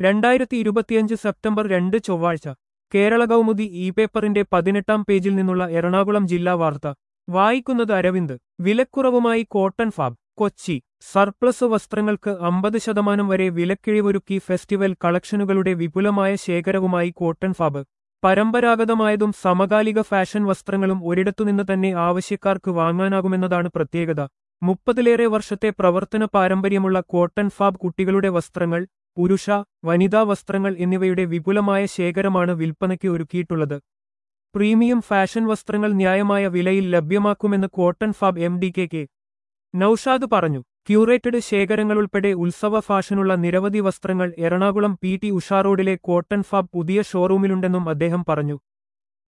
രണ്ടായിരത്തി ഇരുപത്തിയഞ്ച് സെപ്റ്റംബർ രണ്ട് ചൊവ്വാഴ്ച കേരള കൗമുദി ഇ പേപ്പറിന്റെ പതിനെട്ടാം പേജിൽ നിന്നുള്ള എറണാകുളം ജില്ലാ വാർത്ത വായിക്കുന്നത് അരവിന്ദ് വിലക്കുറവുമായി കോട്ടൺ ഫാബ് കൊച്ചി സർപ്ലസ് വസ്ത്രങ്ങൾക്ക് അമ്പത് ശതമാനം വരെ വിലക്കിഴിവൊരുക്കി ഫെസ്റ്റിവൽ കളക്ഷനുകളുടെ വിപുലമായ ശേഖരവുമായി കോട്ടൺ ഫാബ് പരമ്പരാഗതമായതും സമകാലിക ഫാഷൻ വസ്ത്രങ്ങളും ഒരിടത്തുനിന്ന് തന്നെ ആവശ്യക്കാർക്ക് വാങ്ങാനാകുമെന്നതാണ് പ്രത്യേകത മുപ്പതിലേറെ വർഷത്തെ പ്രവർത്തന പാരമ്പര്യമുള്ള കോട്ടൺ ഫാബ് കുട്ടികളുടെ വസ്ത്രങ്ങൾ പുരുഷ വനിതാ വസ്ത്രങ്ങൾ എന്നിവയുടെ വിപുലമായ ശേഖരമാണ് വിൽപ്പനയ്ക്ക് ഒരുക്കിയിട്ടുള്ളത് പ്രീമിയം ഫാഷൻ വസ്ത്രങ്ങൾ ന്യായമായ വിലയിൽ ലഭ്യമാക്കുമെന്ന് cotton fab M D K K Naushad പറഞ്ഞു ക്യൂറേറ്റഡ് ശേഖരങ്ങളുൾപ്പെടെ ഉത്സവ ഫാഷനുള്ള നിരവധി വസ്ത്രങ്ങൾ എറണാകുളം പി ടി ഉഷാ റോഡിലെ കോട്ടൺ ഫാബ് പുതിയ ഷോറൂമിലുണ്ടെന്നും അദ്ദേഹം പറഞ്ഞു